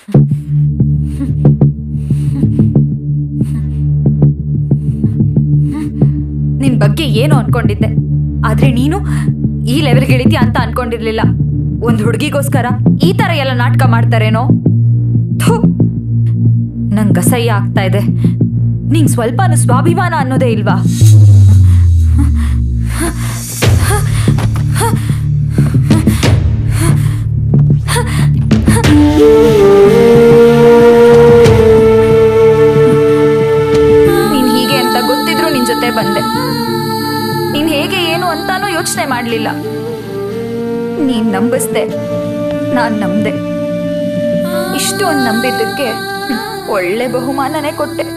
ನಿನ್ ಬಗ್ಗೆ ಏನು ಅನ್ಕೊಂಡಿದ್ದೆ ಆದ್ರೆ ನೀನು ಈ ಲೆವೆಲ್ಗೆ ಇಳಿತೀಯ ಅಂತ ಅನ್ಕೊಂಡಿರ್ಲಿಲ್ಲ ಒಂದ್ ಹುಡುಗಿಗೋಸ್ಕರ ಈ ತರ ಎಲ್ಲ ನಾಟಕ ಮಾಡ್ತಾರೇನೋ ಥು ನಂಗ್ ಅಸಹ್ಯ ಆಗ್ತಾ ಇದೆ ನಿಂಗ್ ಸ್ವಲ್ಪನೂ ಸ್ವಾಭಿಮಾನ ಅನ್ನೋದೇ ಇಲ್ವಾ ನೀನ್ ಹೀಗೆ ಅಂತ ಗೊತ್ತಿದ್ರು ನಿನ್ ಜೊತೆ ಬಂದೆ ನೀನ್ ಹೇಗೆ ಏನು ಅಂತಾನೂ ಯೋಚನೆ ಮಾಡ್ಲಿಲ್ಲ ನೀನ್ ನಂಬಿಸ್ದೆ ನಾನ್ ನಂಬ್ದೆ ಇಷ್ಟು ಒಂದ್ ನಂಬಿದ್ದಕ್ಕೆ ಹ್ಮ್, ಒಳ್ಳೆ ಬಹುಮಾನನೇ ಕೊಟ್ಟೆ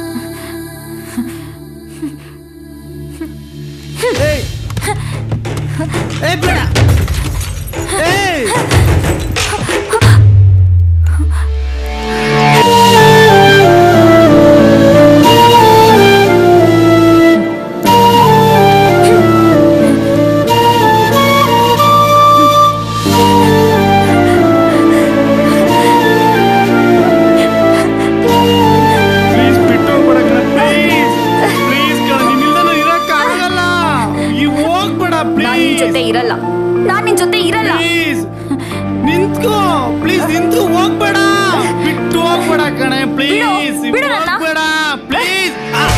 ಏ ಬೇಡ ಏಯ್ ಪ್ಲೀಸ್ ಬಿಟ್ಟು ಹೋಗ್ಬೇಡ ಪ್ಲೀಸ್ ಪ್ಲೀಸ್ ಕಣ ನಿನ್ನಿಲ್ದನೂ ಇರಕ್ಕಾಗಲ್ಲ ಈ ಹೋಗ್ಬೇಡ ನಾನ್ ನಿನ್ ಜೊತೆ ಪ್ಲೀಸ್ ಇರಲ್ಲ ನಾನ್ ನಿನ್ ಜೊತೆ ಇರಲ್ಲ ಪ್ಲೀಸ್ ನಿಂತ್ಕೋ ಪ್ಲೀಸ್ ನಿಂತು ಹೋಗ್ಬೇಡ ಬಿಟ್ಟು ಹೋಗ್ಬೇಡ ಕಣೆ ಪ್ಲೀಸ್ ಬಿಡು ನನ್ನ. ಹೋಗ್ಬೇಡ ಪ್ಲೀಸ್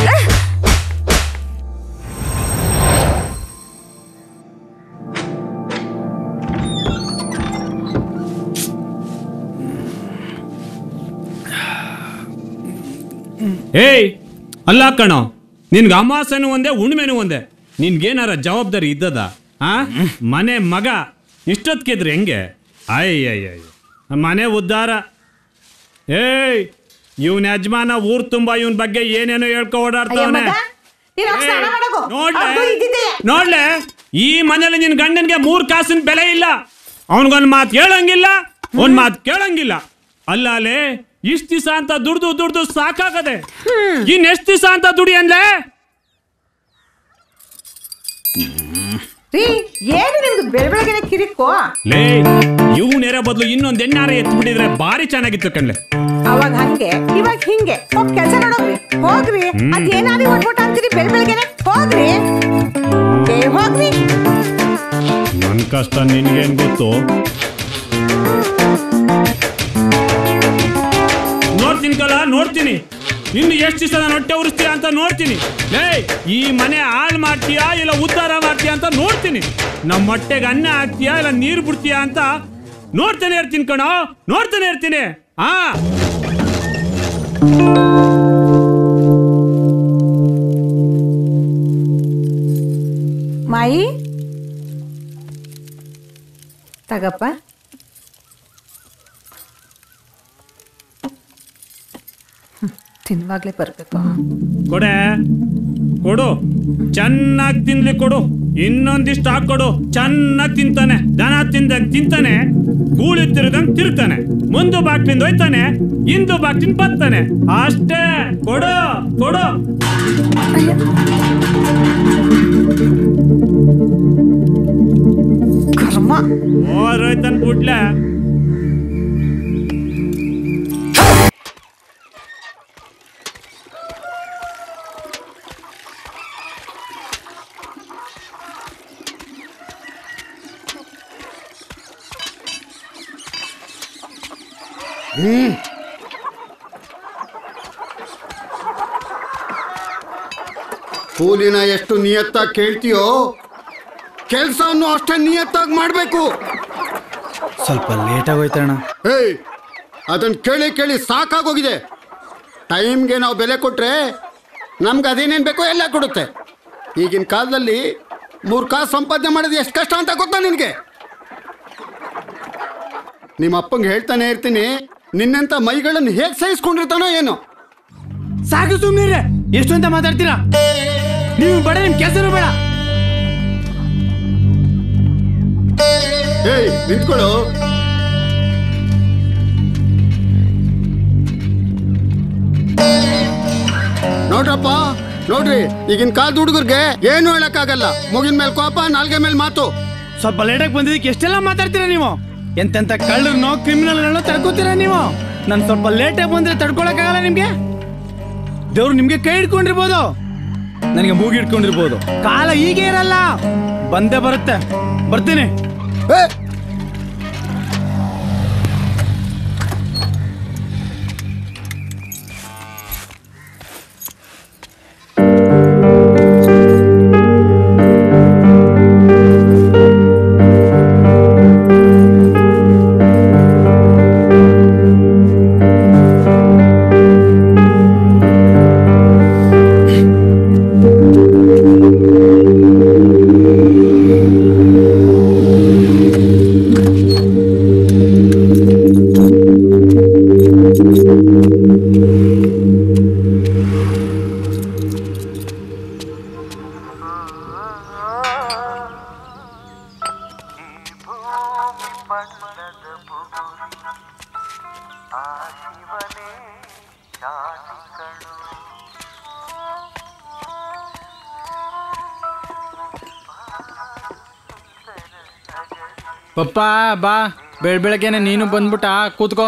ಏಯ್ ಅಲ್ಲ ಕಣೋ ನಿನ್ಗೆ ಅಮಾಸೆನೂ ಒಂದೇ ಉಣ್ಮೆನೂ ಒಂದೇ ನಿನ್ಗೇನಾರ ಜವಾಬ್ದಾರಿ ಇದ್ದದ ಆ ಮನೆ ಮಗ ಇಷ್ಟೊತ್ಕಿದ್ರೆ ಹೆಂಗೆ ಅಯ್ಯಯ್ಯ ಮನೆ ಉದ್ಧಾರ ಏಯ್ ಇವನ್ ಯಜಮಾನ ಊರ್ ತುಂಬಾ ಇವನ್ ಬಗ್ಗೆ ಏನೇನೋ ಹೇಳ್ಕೊ ಓಡಾಡ್ತಾವನೆ ನೋಡ್ಲೆ ನೋಡ್ಲೆ ಈ ಮನೇಲಿ ನಿನ್ ಗಂಡನ್ಗೆ ಮೂರ್ ಕಾಸಿನ ಬೆಲೆ ಇಲ್ಲ ಅವನ್ಗೊಂದ್ ಮಾತ್ ಹೇಳಂಗಿಲ್ಲ ಒಂದ್ ಮಾತ್ ಕೇಳಂಗಿಲ್ಲ ಅಲ್ಲ ಅಲ್ಲೇ ಇಷ್ಟ ದಿವಸ ಅಂತ ದುಡ್ದು ದುಡ್ದು ಸಾಕಾಗದೆ ಇನ್ ಎಷ್ಟ್ ದಿವಸ ಅಂತ ದುಡಿ ಅಂದೆ ರೀ ಏನು ನಿಮ್ದು ಬೆಳ ಬೆಳಗ್ಗೆ ಕಿರಿಕೋ ಲೇ ಇವ್ ನೆರೆ ಬದಲು ಇನ್ನೊಂದ್ ಎಣ್ಣಾರ ಎತ್ಬಿಟ್ಟಿದ್ರೆ ಬಾರಿ ಚೆನ್ನಾಗಿತ್ತು ಕಣ್ಲೆ ಅವಾಗ ಹಂಗೆ ಇವಾಗ ಹಿಂಗೆ ಹೋಗ್ ಕೆಲ್ಸ ನೋಡೋಗ್ರಿ ಹೋಗ್ರಿ ಅದೇನಾದ್ರೂ ಒಟ್ಬಿಟ್ಟು ಅಂತೀರಿ ಬೆಳ ಬೆಳಗ್ಗೆನೆ ಹೋಗ್ರಿ ಏ ಹೋಗ್ರಿ ನನ್ ಕಷ್ಟ ನಿನ್ಗೇನ್ ಗೊತ್ತು ನೋಡ್ತೀನಿ ಕಲ ನೋಡ್ತೀನಿ ಇನ್ನು ಎಷ್ಟು ದಿವಸ ನಾನು ಹೊಟ್ಟೆ ಉರಿಸ್ತೀಯ ಅಂತ ನೋಡ್ತೀನಿ ಲೇ ಈ ಮನೆ ಹಾಳು ಮಾಡ್ತೀಯಾ ಇಲ್ಲ ಉದ್ಧಾರ ಮಾಡ್ತೀಯಾ ಅಂತ ನೋಡ್ತೀನಿ ನಮ್ಮ ಹೊಟ್ಟೆಗೆ ಅನ್ನ ಹಾಕ್ತೀಯಾ ಇಲ್ಲ ನೀರು ಬಿಡ್ತೀಯಾ ಅಂತ ನೋಡ್ತಾನೆ ಇರ್ತೀನಿ ಕಣೋ ನೋಡ್ತಾನೆ ಇರ್ತೀನಿ ಆ ಮಾಯಿ ತಗಪ್ಪ ಹ್ಮ್, ತಿನ್ನುವಾಗ್ಲೇ ಬರ್ಬೇಕು ಕೊಡೆ ಕೊಡು ಚೆನ್ನಾಗಿ ತಿನ್ಲಿ ಕೊಡು ಇನ್ನೊಂದಿಷ್ಟು ಹಾಕೊಡು ಚೆನ್ನಾಗಿ ತಿಂತಾನೆ ದನ ತಿಂದಾಗ ತಿಂತಾನೆ ಗೂಳಿ ತಿರುಗಂಗ್ ತಿರುಗ್ತಾನೆ ಮುಂದು ಬಾಕ್ಲಿಂದ ಹೋಯ್ತಾನೆ ಇಂದು ಬಾಕ್ಲಿಂದ ಬರ್ತಾನೆ ಅಷ್ಟೇ ಕೊಡು ಕೊಡು ಕರ್ಮ ಓರೋಯ್ತಾನ ಬಿಡ್ಲೆ ಕೂಲಿನ ಎಷ್ಟು ನಿಯತ್ತಾಗಿ ಕೇಳ್ತೀಯೋ ಕೆಲಸವನ್ನು ಅಷ್ಟೇ ನಿಯತ್ತಾಗಿ ಮಾಡಬೇಕು ಸ್ವಲ್ಪ ಲೇಟ್ ಆಗೋಯ್ತಣ್ಣ ಏಯ್ ಅದನ್ನು ಕೇಳಿ ಕೇಳಿ ಸಾಕಾಗೋಗಿದೆ ಟೈಮ್ಗೆ ನಾವು ಬೆಲೆ ಕೊಟ್ಟರೆ ನಮ್ಗೆ ಅದೇನೇನು ಬೇಕೋ ಎಲ್ಲ ಕೊಡುತ್ತೆ ಈಗಿನ ಕಾಲದಲ್ಲಿ ಮೂರು ಕಾಸು ಸಂಪಾದನೆ ಮಾಡೋದು ಎಷ್ಟು ಕಷ್ಟ ಅಂತ ಗೊತ್ತಾ ನಿನಗೆ ನಿಮ್ಮ ಅಪ್ಪಂಗೆ ಹೇಳ್ತಾನೆ ಇರ್ತೀನಿ ನಿನ್ನಂಥ ಮೈಗಳನ್ನು ಹೇಗೆ ಸಹಿಸ್ಕೊಂಡಿರ್ತಾನೋ ಏನೋ ಸಾಕು ಸುಮ್ಮನೆ ಎಷ್ಟು ಅಂತ ಮಾತಾಡ್ತೀರಾ ನೀವು ಬೇಡ ನಿಮ್ ಕೆಲಸನೂ ಬೇಡ ಏಯ್ ನಿಂತ್ಕೊಳ್ಳು ನೋಡ್ರಪ್ಪ ನೋಡ್ರಿ ಈಗಿನ ಕಾಲದ ಹುಡುಗರಿಗೆ ಏನು ಹೇಳಕ್ಕಾಗಲ್ಲ ಮುಗಿನ ಮೇಲೆ ಕೋಪ ನಾಲ್ಗೆ ಮೇಲೆ ಮಾತು ಸ್ವಲ್ಪ ಲೇಟಾಗಿ ಬಂದಿದ್ದಕ್ಕೆ ಎಷ್ಟೆಲ್ಲ ಮಾತಾಡ್ತೀರಾ ನೀವು ಎಂತೆಂತ ಕಳ್ಳರನ್ನೋ ಕ್ರಿಮಿನಲ್ಗಳನ್ನೋ ತಡ್ಕೋತೀರಾ ನೀವು ನಾನು ಸ್ವಲ್ಪ ಲೇಟಾಗಿ ಬಂದ್ರೆ ತಡ್ಕೊಳಕ್ಕಾಗಲ್ಲ ನಿಮ್ಗೆ ದೇವ್ರು ನಿಮ್ಗೆ ಕೈ ಹಿಡ್ಕೊಂಡಿರ್ಬೋದು ನನಗೆ ಮೂಗಿ ಹಿಡ್ಕೊಂಡಿರ್ಬೋದು ಕಾಲ ಹೀಗೆ ಇರಲ್ಲ ಬಂದೇ ಬರುತ್ತೆ ಬರ್ತೀನಿ ಏ ಪಪ್ಪ ಬಾ ಬೆಳ್ ಬೆಳಗ್ಗೆನೆ ನೀನು ಬಂದ್ಬಿಟ್ಟ ಕೂತ್ಕೋ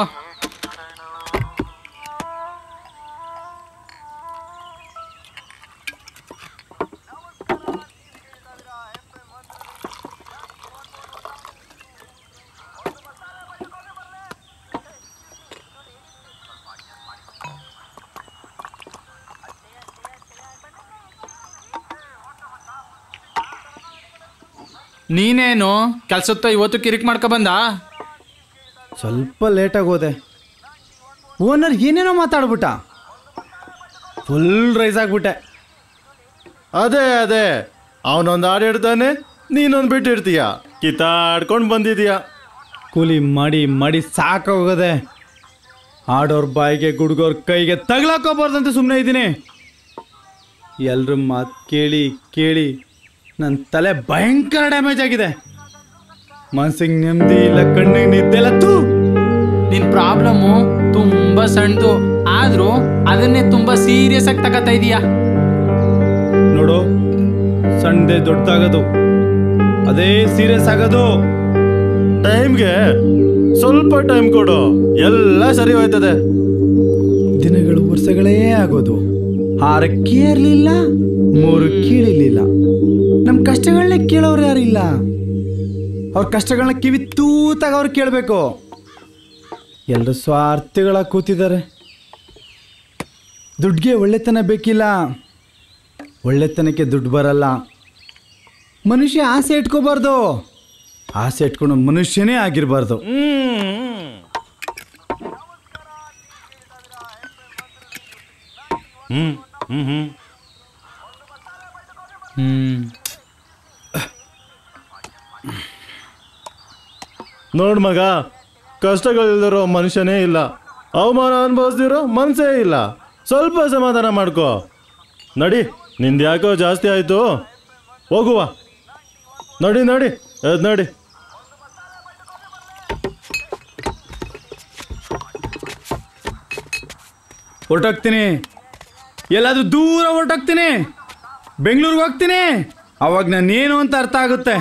ನೀನೇನು ಕೆಲ್ಸತ್ತ ಇವತ್ತು ಕಿರಿಕ್ ಮಾಡ್ಕೊ ಬಂದ ಸ್ವಲ್ಪ ಲೇಟಾಗಿ ಹೋದೆ ಓನರ್ ಏನೇನೋ ಮಾತಾಡ್ಬಿಟ್ಟ ಫುಲ್ ರೈಸ್ ಆಗ್ಬಿಟ್ಟೆ ಅದೇ ಅದೇ ಅವನೊಂದು ಹಾಡು ಹೇಳ್ತಾನೆ ನೀನೊಂದು ಬಿಟ್ಟು ಇರ್ತೀಯ ಕಿತ್ತಾಡ್ಕೊಂಡು ಬಂದಿದೀಯ ಕೂಲಿ ಮಾಡಿ ಮಾಡಿ ಸಾಕಾಗೋದೆ ಆಡೋರ್ ಬಾಯಿಗೆ ಗುಡ್ಗೋರ್ ಕೈಗೆ ತಗ್ಲಾಕೋಬಾರ್ದಂತ ಸುಮ್ಮನೆ ಇದ್ದೀನಿ ಎಲ್ರ ಮಾತು ಕೇಳಿ ಕೇಳಿ ನನ್ನ ತಲೆ ಭಯಂಕರ ಡ್ಯಾಮೇಜ್ ಆಗಿದೆ ಮನ್ಸಿಗೆ ನೆಮ್ಮದಿ ಇಲ್ಲ ಕಣ್ಣಿಗೆ ನಿದ್ದೆ ಇಲ್ಲ ತೂ ನಿನ್ ಪ್ರಾಬ್ಲಮ್ಮು ತುಂಬಾ ಸಣ್ಣದು ಆದ್ರೂ ಅದನ್ನೇ ತುಂಬಾ ಸೀರಿಯಸ್ ಆಗಿ ತಗೋತಾ ಇದೀಯಾ ನೋಡು ಸಣ್ಣದೆ ದೊಡ್ಡದಾಗೋದು ಅದೇ ಸೀರಿಯಸ್ ಆಗೋದು ಟೈಮ್ಗೆ ಸ್ವಲ್ಪ ಟೈಮ್ ಕೊಡು ಎಲ್ಲ ಸರಿ ಹೋಯ್ತದೆ ದಿನಗಳು ವರ್ಷಗಳೇ ಆಗೋದು ಆರು ಕೇರ್ಲಿಲ್ಲ ಮೂರು ಕೀಳಿಲಿಲ್ಲ ನಮ್ಮ ಕಷ್ಟಗಳನ್ನ ಕೇಳೋರು ಯಾರಿಲ್ಲ ಅವ್ರ ಕಷ್ಟಗಳನ್ನ ಕಿವಿ ತೂತಾಗ ಅವ್ರು ಕೇಳಬೇಕು ಎಲ್ಲರೂ ಸ್ವಾರ್ಥಿಗಳ ಕೂತಿದ್ದಾರೆ ದುಡ್ಡಿಗೆ ಒಳ್ಳೆತನ ಬೇಕಿಲ್ಲ ಒಳ್ಳೆತನಕ್ಕೆ ದುಡ್ಡು ಬರಲ್ಲ ಮನುಷ್ಯ ಆಸೆ ಇಟ್ಕೋಬಾರ್ದು ಆಸೆ ಇಟ್ಕೊಂಡು ಮನುಷ್ಯನೇ ಆಗಿರಬಾರ್ದು ಹ್ಮ್ ಹ್ಮ್ ಹ್ಮ್ ಹ್ಮ್ ನೋಡ್ ಮಗ ಕಷ್ಟಗಳಿಲ್ದಿರೋ ಮನುಷ್ಯನೇ ಇಲ್ಲ ಅವಮಾನ ಅನುಭವಿಸ್ದಿರೋ ಮನ್ಸೇ ಇಲ್ಲ ಸ್ವಲ್ಪ ಸಮಾಧಾನ ಮಾಡ್ಕೋ ನಡಿ ನಿಂದು ಯಾಕೋ ಜಾಸ್ತಿ ಆಯ್ತು ಹೋಗುವ ನಡಿ ನಡಿ ಎದ್ ನಡಿ ಹೊರಟೋಗ್ತೀನಿ ಎಲ್ಲಾದ್ರೂ ದೂರ ಹೊರಟೋಗ್ತೀನಿ ಬೆಂಗಳೂರಿಗೆ ಹೋಗ್ತೀನಿ ಅವಾಗ ನಾನೇನು ಅಂತ ಅರ್ಥ ಆಗುತ್ತೆ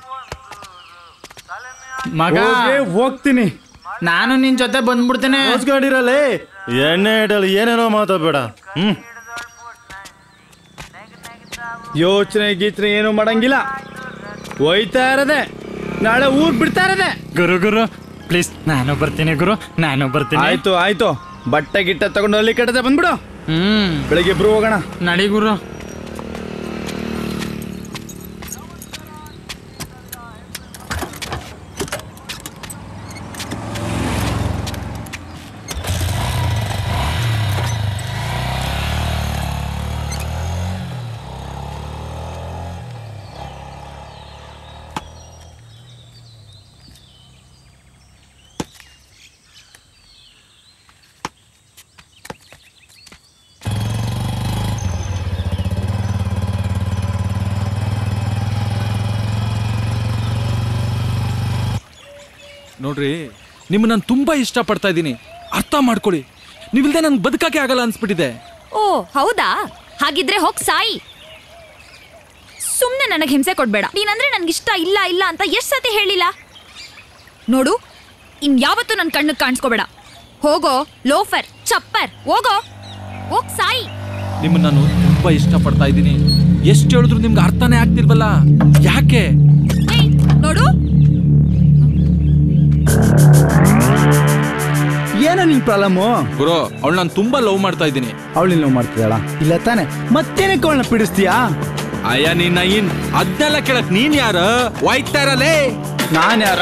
ಮಗ ಹೋಗೇ ಹೋಗ್ತೀನಿ ನಾನು ನಿನ್ ಜೊತೆ ಬಂದ್ಬಿಡ್ತೇನೆ ಮುಚ್ಕೊಂಡಿರಲೇ ಎಣ್ಣೆ ಇಡಲು ಏನೇನೋ ಮಾತಾಡ್ಬೇಡ ಹ್ಮ್ ಯೋಚನೆ ಗೀಚನೆ ಏನು ಮಾಡಂಗಿಲ್ಲ ಹೋಯ್ತಾ ಇರದೆ ನಾಳೆ ಊರ್ ಬಿಡ್ತಾ ಇರದೆ ಗುರು ಗುರು ಪ್ಲೀಸ್ ನಾನು ಬರ್ತೀನಿ ಗುರು ನಾನು ಬರ್ತೀನಿ ಆಯ್ತು ಆಯ್ತು ಬಟ್ಟೆ ಗಿಟ್ಟ ತಗೊಂಡು ಅಲ್ಲಿ ಕಟ್ಟದೆ ಬಂದ್ಬಿಡು ಹ್ಮ್ ಬೆಳಿಗ್ಗೆ ಇಬ್ರು ಹೋಗೋಣ ನಡಿ ಗುರು ನೋಡ್ರಿ ನಿಮ್ಮನ್ನ ನಾನು ತುಂಬಾ ಇಷ್ಟಪಡ್ತಾ ಇದ್ದೀನಿ ಅರ್ಥ ಮಾಡ್ಕೊಳ್ಳಿ ನೀವಿಲ್ದೆ ನನ್ಗೆ ಬದುಕಕ್ಕೆ ಆಗಲ್ಲ ಅನ್ಸ್ಬಿಟ್ಟಿದೆ ಓ ಹೌದಾ ಹಾಗಿದ್ರೆ ಹೋಗ್ ಸಾಯಿ ಸುಮ್ನೆ ನನಗೆ ಹಿಂಸೆ ಕೊಡ್ಬೇಡ ನೀನಂದ್ರೆ ನನ್ಗೆ ಇಷ್ಟ ಇಲ್ಲ ಇಲ್ಲ ಅಂತ ಎಷ್ಟ್ ಸತಿ ಹೇಳಿಲ್ಲ ನೋಡು ಇನ್ ಯಾವತ್ತೂ ನನ್ನ ಕಣ್ಣಿಗೆ ಕಾಣಿಸ್ಕೋಬೇಡ ಹೋಗೋ ಲೋಫರ್ ಚಪ್ಪರ್ ಹೋಗೋ ಹೋಗ್ ಸಾಯಿ ನಿಮ್ಮನ್ನ ನಾನು ತುಂಬಾ ಇಷ್ಟಪಡ್ತಾ ಇದ್ದೀನಿ ಎಷ್ಟು ಹೇಳಿದ್ರು ನಿಮ್ಗೆ ಅರ್ಥನೇ ಆಗ್ತಿಲ್ವಲ್ಲ ಯಾಕೆ ಏಯ್, ನೋಡು ಏನೋ ನಿನ್ ಪ್ರಾಬ್ಲಮ್ಮು ಗುರು ಅವಳು ನಾನು ತುಂಬಾ ಲವ್ ಮಾಡ್ತಾ ಇದ್ದೀನಿ ಅವಳಿನ ನೋವು ಮಾಡ್ತಿದ್ದಾಳ ಇಲ್ಲ ತಾನೆ ಮತ್ತೇನಕ್ಕೆ ಅವಳನ್ನ ಪಿಡಿಸ್ತೀಯಾ ಅಯ್ಯ ನಿನ್ನ ಇನ್ ಅದ್ನೆಲ್ಲ ಕೇಳಕ್ ನೀನ್ ಯಾರು ಹೋಯ್ತಾ ಇರಲೇ ನಾನು ಯಾರ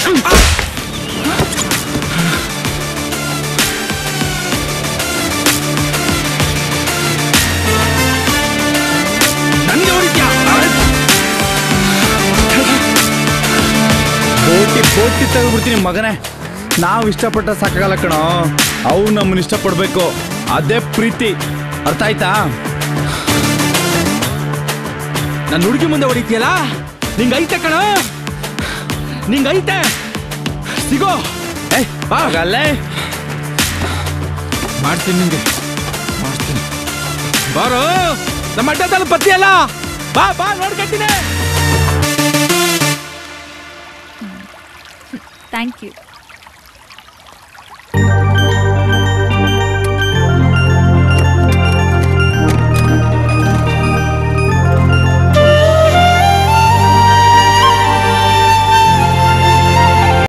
ನನ್ಗೆ ಹೊಡಿತ್ಯಾ ಬೋಟಿ ಬೋಟಿ ತೆಗೆದ್ಬಿಡ್ತೀನಿ ಮಗನೇ ನಾವು ಇಷ್ಟಪಟ್ಟ ಸಾಕಾಗಲ್ಲ ಕಣೋ ಅವ್ರು ನಮ್ಮನ್ನ ಇಷ್ಟಪಡ್ಬೇಕು ಅದೇ ಪ್ರೀತಿ ಅರ್ಥ ಆಯ್ತಾ ನನ್ನ ಹುಡುಗಿ ಮುಂದೆ ಹೊಡಿತೀಯಲ್ಲ ನಿಂಗ್ ಐತೆ ಕಣ ನಿಂಗ್ ಐತೆ ಸಿಗೋ ಏ ಬಾ. ಆಗಲ್ಲೇ ಮಾಡ್ತೀನಿ ನಿಂಗೆ ಮಾಡ್ತೀನಿ ಬಾರೋ ನಮ್ಮ ಅಡ್ಡದಲ್ಲಿ ಬತ್ತೀಯಲ್ಲ ಬಾ ಬಾ ನೋಡ್ಕಟ್ಟಿನೇ ಥ್ಯಾಂಕ್ ಯು